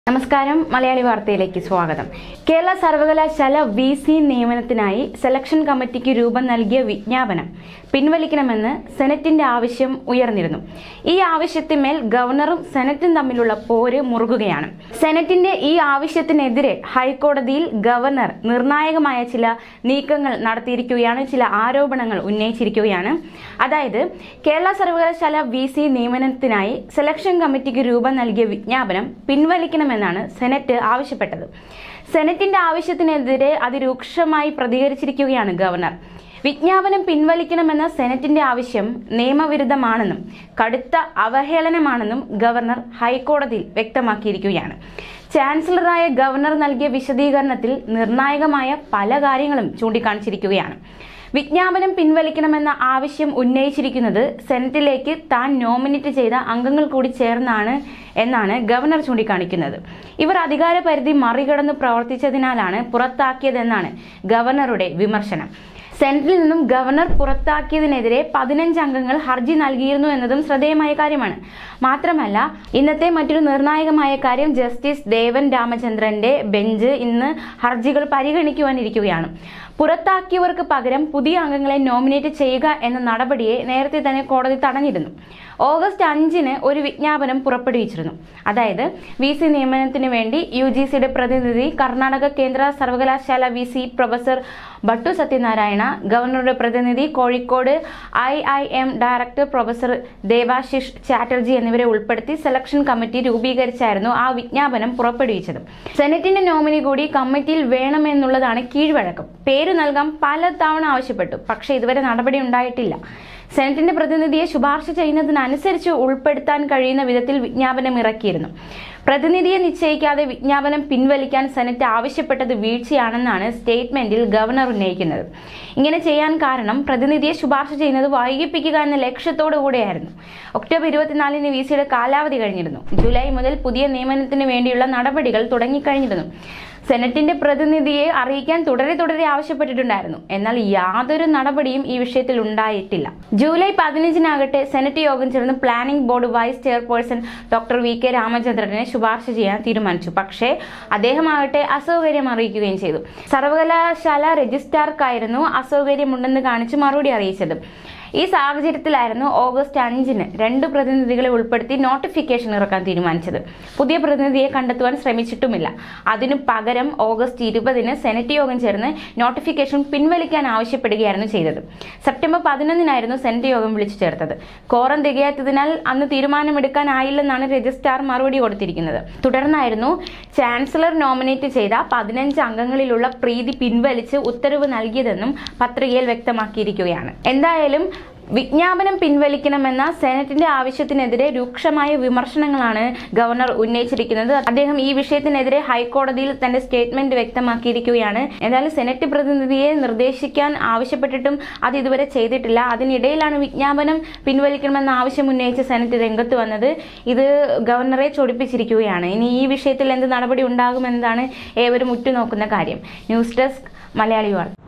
നമസ്കാരം മലയാളി വാർത്തയിലേക്ക് സ്വാഗതം കേരള സർവകലാശാല വി സി നിയമനത്തിനായി സെലക്ഷൻ കമ്മിറ്റിക്ക് രൂപം നൽകിയ വിജ്ഞാപനം പിൻവലിക്കണമെന്ന് സെനറ്റിന്റെ ആവശ്യം ഉയർന്നിരുന്നു ഈ ആവശ്യത്തിന്മേൽ ഗവർണറും സെനറ്റും തമ്മിലുള്ള പോര് മുറുകുകയാണ് സെനറ്റിന്റെ ഈ ആവശ്യത്തിനെതിരെ ഹൈക്കോടതിയിൽ ഗവർണർ നിർണായകമായ ചില നീക്കങ്ങൾ നടത്തിയിരിക്കുകയാണ് ചില ആരോപണങ്ങൾ ഉന്നയിച്ചിരിക്കുകയാണ് അതായത് കേരള സർവകലാശാല വി സി നിയമനത്തിനായി സെലക്ഷൻ കമ്മിറ്റിക്ക് രൂപം നൽകിയ വിജ്ഞാപനം പിൻവലിക്കണമെന്നാണ് സെനറ്റ് ആവശ്യപ്പെട്ടത് സെനറ്റിന്റെ ആവശ്യത്തിനെതിരെ അതിരൂക്ഷമായി പ്രതികരിച്ചിരിക്കുകയാണ് ഗവർണർ വിജ്ഞാപനം പിൻവലിക്കണമെന്ന സെനറ്റിന്റെ ആവശ്യം നിയമവിരുദ്ധമാണെന്നും കടുത്ത അവഹേളനമാണെന്നും ഗവർണർ ഹൈക്കോടതിയിൽ വ്യക്തമാക്കിയിരിക്കുകയാണ് ചാൻസലറായ ഗവർണർ നൽകിയ വിശദീകരണത്തിൽ നിർണായകമായ പല കാര്യങ്ങളും ചൂണ്ടിക്കാണിച്ചിരിക്കുകയാണ് വിജ്ഞാപനം പിൻവലിക്കണമെന്ന ആവശ്യം ഉന്നയിച്ചിരിക്കുന്നത് സെനറ്റിലേക്ക് താൻ നോമിനേറ്റ് ചെയ്ത അംഗങ്ങൾ കൂടി ചേർന്നാണ് എന്നാണ് ഗവർണർ ചൂണ്ടിക്കാണിക്കുന്നത് ഇവർ അധികാര പരിധി മറികടന്ന് പ്രവർത്തിച്ചതിനാലാണ് പുറത്താക്കിയതെന്നാണ് ഗവർണറുടെ വിമർശനം സെനറ്റിൽ നിന്നും ഗവർണർ പുറത്താക്കിയതിനെതിരെ പതിനഞ്ച് അംഗങ്ങൾ ഹർജി നൽകിയിരുന്നു എന്നതും ശ്രദ്ധേയമായ കാര്യമാണ് മാത്രമല്ല ഇന്നത്തെ മറ്റൊരു നിർണായകമായ കാര്യം ജസ്റ്റിസ് ദേവൻ രാമചന്ദ്രന്റെ ബെഞ്ച് ഇന്ന് ഹർജികൾ പരിഗണിക്കുവാനിരിക്കുകയാണ് പുറത്താക്കിയവർക്ക് പകരം പുതിയ അംഗങ്ങളെ നോമിനേറ്റ് ചെയ്യുക എന്ന നടപടിയെ നേരത്തെ തന്നെ കോടതി തടഞ്ഞിരുന്നു ഓഗസ്റ്റ് അഞ്ചിന് ഒരു വിജ്ഞാപനം പുറപ്പെടുവിച്ചിരുന്നു അതായത് വി സി നിയമനത്തിന് വേണ്ടി യു ജി സിയുടെ പ്രതിനിധി കർണാടക കേന്ദ്ര സർവകലാശാല V C professor Bhattu Satyanarayana ഗവർണറുടെ പ്രതിനിധി Kozhikode I I M director professor Debashish Chatterjee എന്നിവരെ ഉൾപ്പെടുത്തി സെലക്ഷൻ കമ്മിറ്റി രൂപീകരിച്ചായിരുന്നു ആ വിജ്ഞാപനം പുറപ്പെടുവിച്ചത് സെനറ്റിന്റെ നോമിനി കൂടി കമ്മിറ്റിയിൽ വേണമെന്നുള്ളതാണ് കീഴ്വഴക്കം പേര് നൽകാൻ പല തവണ ആവശ്യപ്പെട്ടു പക്ഷേ ഇതുവരെ നടപടി ഉണ്ടായിട്ടില്ല സെനറ്റിന്റെ പ്രതിനിധിയെ ശുപാർശ ചെയ്യുന്നതിനനുസരിച്ച് ഉൾപ്പെടുത്താൻ കഴിയുന്ന വിധത്തിൽ വിജ്ഞാപനം ഇറക്കിയിരുന്നു പ്രതിനിധിയെ നിശ്ചയിക്കാതെ വിജ്ഞാപനം പിൻവലിക്കാൻ സെനറ്റ് ആവശ്യപ്പെട്ടത് വീഴ്ചയാണെന്നാണ് സ്റ്റേറ്റ്മെന്റിൽ ഗവർണർ ഉന്നയിക്കുന്നത് ഇങ്ങനെ ചെയ്യാൻ കാരണം പ്രതിനിധിയെ ശുപാർശ ചെയ്യുന്നത് വൈകിപ്പിക്കുക എന്ന ലക്ഷ്യത്തോടു കൂടെയായിരുന്നു ഒക്ടോബർ ഇരുപത്തിനാലിന് വി സിയുടെ കാലാവധി കഴിഞ്ഞിരുന്നു ജൂലൈ മുതൽ പുതിയ നിയമനത്തിന് വേണ്ടിയുള്ള നടപടികൾ തുടങ്ങിക്കഴിഞ്ഞിരുന്നു സെനറ്റിന്റെ പ്രതിനിധിയെ അറിയിക്കാൻ തുടരെ തുടരെ ആവശ്യപ്പെട്ടിട്ടുണ്ടായിരുന്നു എന്നാൽ യാതൊരു നടപടിയും ഈ വിഷയത്തിൽ ഉണ്ടായിട്ടില്ല ജൂലൈ പതിനഞ്ചിനാകട്ടെ സെനറ്റ് യോഗം ചേർന്ന് planning board vice chairperson doctor V K രാമചന്ദ്രനെ ശുപാർശ ചെയ്യാൻ തീരുമാനിച്ചു പക്ഷേ അദ്ദേഹമാകട്ടെ അസൗകര്യം അറിയിക്കുകയും ചെയ്തു സർവകലാശാല രജിസ്ട്രാർക്കായിരുന്നു അസൗകര്യമുണ്ടെന്ന് കാണിച്ച് മറുപടി അറിയിച്ചത് ഈ സാഹചര്യത്തിലായിരുന്നു ഓഗസ്റ്റ് അഞ്ചിന് രണ്ട് പ്രതിനിധികളെ ഉൾപ്പെടുത്തി നോട്ടിഫിക്കേഷൻ ഇറക്കാൻ തീരുമാനിച്ചത് പുതിയ പ്രതിനിധിയെ കണ്ടെത്തുവാൻ ശ്രമിച്ചിട്ടുമില്ല അതിനു പകരം ഓഗസ്റ്റ് ഇരുപതിന് സെനറ്റ് യോഗം ചേർന്ന് നോട്ടിഫിക്കേഷൻ പിൻവലിക്കാൻ ആവശ്യപ്പെടുകയായിരുന്നു ചെയ്തത് സെപ്റ്റംബർ പതിനൊന്നിനായിരുന്നു സെനറ്റ് യോഗം വിളിച്ചു ചേർത്തത് കോറം തികയാത്തതിനാൽ അന്ന് തീരുമാനമെടുക്കാനായില്ലെന്നാണ് രജിസ്ട്രാർ മറുപടി കൊടുത്തിരിക്കുന്നത് തുടർന്നായിരുന്നു ചാൻസലർ നോമിനേറ്റ് ചെയ്ത പതിനഞ്ച് അംഗങ്ങളിലുള്ള പ്രീതി പിൻവലിച്ച് ഉത്തരവ് നൽകിയതെന്നും പത്രികയിൽ വ്യക്തമാക്കിയിരിക്കുകയാണ് എന്തായാലും വിജ്ഞാപനം പിൻവലിക്കണമെന്ന സെനറ്റിന്റെ ആവശ്യത്തിനെതിരെ രൂക്ഷമായ വിമർശനങ്ങളാണ് ഗവർണർ ഉന്നയിച്ചിരിക്കുന്നത് അദ്ദേഹം ഈ വിഷയത്തിനെതിരെ ഹൈക്കോടതിയിൽ തന്റെ സ്റ്റേറ്റ്മെന്റ് വ്യക്തമാക്കിയിരിക്കുകയാണ് എന്തായാലും സെനറ്റ് പ്രതിനിധിയെ നിർദ്ദേശിക്കാൻ ആവശ്യപ്പെട്ടിട്ടും അത് ഇതുവരെ ചെയ്തിട്ടില്ല അതിനിടയിലാണ് വിജ്ഞാപനം പിൻവലിക്കണമെന്ന ആവശ്യം ഉന്നയിച്ച് സെനറ്റ് രംഗത്ത് വന്നത് ഇത് ഗവർണറെ ചൊടിപ്പിച്ചിരിക്കുകയാണ് ഇനി ഈ വിഷയത്തിൽ എന്ത് നടപടി ഉണ്ടാകുമെന്നതാണ് ഏവരും ഉറ്റുനോക്കുന്ന കാര്യം ന്യൂസ് ഡെസ്ക് മലയാളി വാർത്ത